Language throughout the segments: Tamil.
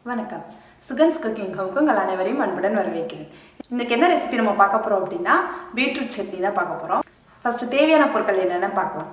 வணக்கம் சுகன்ஸ் குக்கிங் ஹோம்க்கு உங்கள் அனைவரையும் அன்புடன் வரவேற்கிறேன் இன்னைக்கு என்ன ரெசிபி நம்ம பார்க்க போகிறோம் அப்படின்னா பீட்ரூட் சட்னி தான் பார்க்க போகிறோம் ஃபர்ஸ்ட் தேவையான பொருட்கள் என்னென்னு பார்க்கலாம்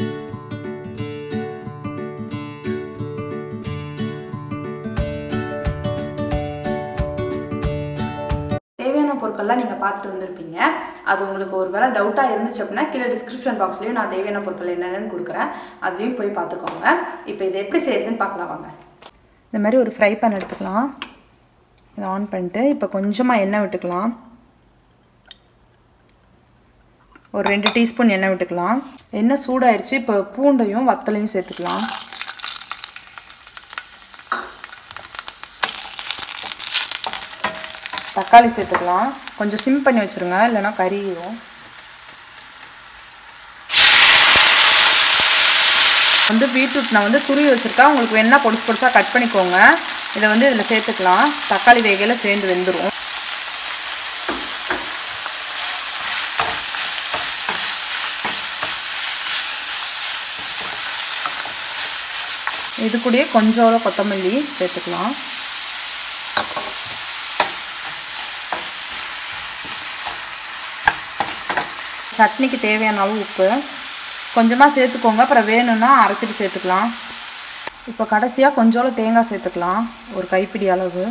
தேவையான பொருட்கள்லாம் நீங்கள் பார்த்துட்டு வந்திருப்பீங்க அது உங்களுக்கு ஒரு வேளை டவுட்டாக இருந்துச்சு அப்படின்னா கீழே டிஸ்கிரிப்ஷன் பாக்ஸ்லேயும் நான் தேவையான பொருட்கள் என்னென்னு கொடுக்குறேன் அதுலேயும் போய் பார்த்துக்கோங்க இப்போ இதை எப்படி செய்யுதுன்னு பார்க்கலாம் வாங்க இந்த மாதிரி ஒரு ஃப்ரை பேன் எடுத்துக்கலாம் இதை ஆன் பண்ணிட்டு இப்போ கொஞ்சமாக எண்ணெய் விட்டுக்கலாம் ஒரு ரெண்டு டீஸ்பூன் எண்ணெய் விட்டுக்கலாம் எண்ணெய் சூடாயிருச்சு இப்போ பூண்டையும் வத்தலையும் சேர்த்துக்கலாம் தக்காளி சேர்த்துக்கலாம் கொஞ்சம் சிம் பண்ணி வச்சுருங்க இல்லைன்னா கறியும் வந்து பீட்ரூட் நான் வந்து துருவி வச்சுருக்கேன் உங்களுக்கு வேணா பொடிசு பொடிசாக கட் பண்ணிக்கோங்க இதை வந்து இதில் சேர்த்துக்கலாம் தக்காளி வேகையில் சேர்ந்து வெந்துடும் இது கூடயே கொஞ்சம் கொத்தமல்லி சேர்த்துக்கலாம் சட்னிக்கு தேவையான அளவு உப்பு கொஞ்சமாக சேர்த்துக்கோங்க அப்புறம் வேணும்னா அரைச்சிட்டு சேர்த்துக்கலாம் இப்போ கடைசியாக கொஞ்சோள தேங்காய் சேர்த்துக்கலாம் ஒரு கைப்பிடி அளவு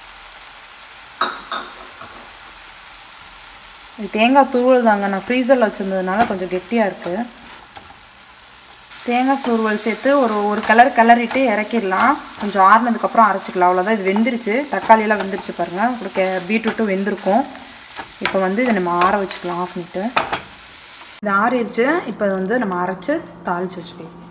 இது தேங்காய் துருவல் தாங்க நான் ஃப்ரீசரில் வச்சுருந்ததுனால கொஞ்சம் கெட்டியாக இருக்குது தேங்காய் துருவல் சேர்த்து ஒரு ஒரு கலர் கிளறிட்டு இறக்கிடலாம் கொஞ்சம் ஆறுனதுக்கப்புறம் அரைச்சிக்கலாம் அவ்வளோதான் இது வெந்துருச்சு தக்காளியெல்லாம் வெந்துருச்சு பாருங்கள் உங்களுக்கு பீட்ரூட்டும் வெந்திருக்கும் இப்போ வந்து இதை நம்ம ஆற வச்சுக்கலாம் ஆஃப் பண்ணிட்டு இது ஆறிடுச்சு இப்போ வந்து நம்ம அரைச்சி தாளித்து வச்சுக்கலாம்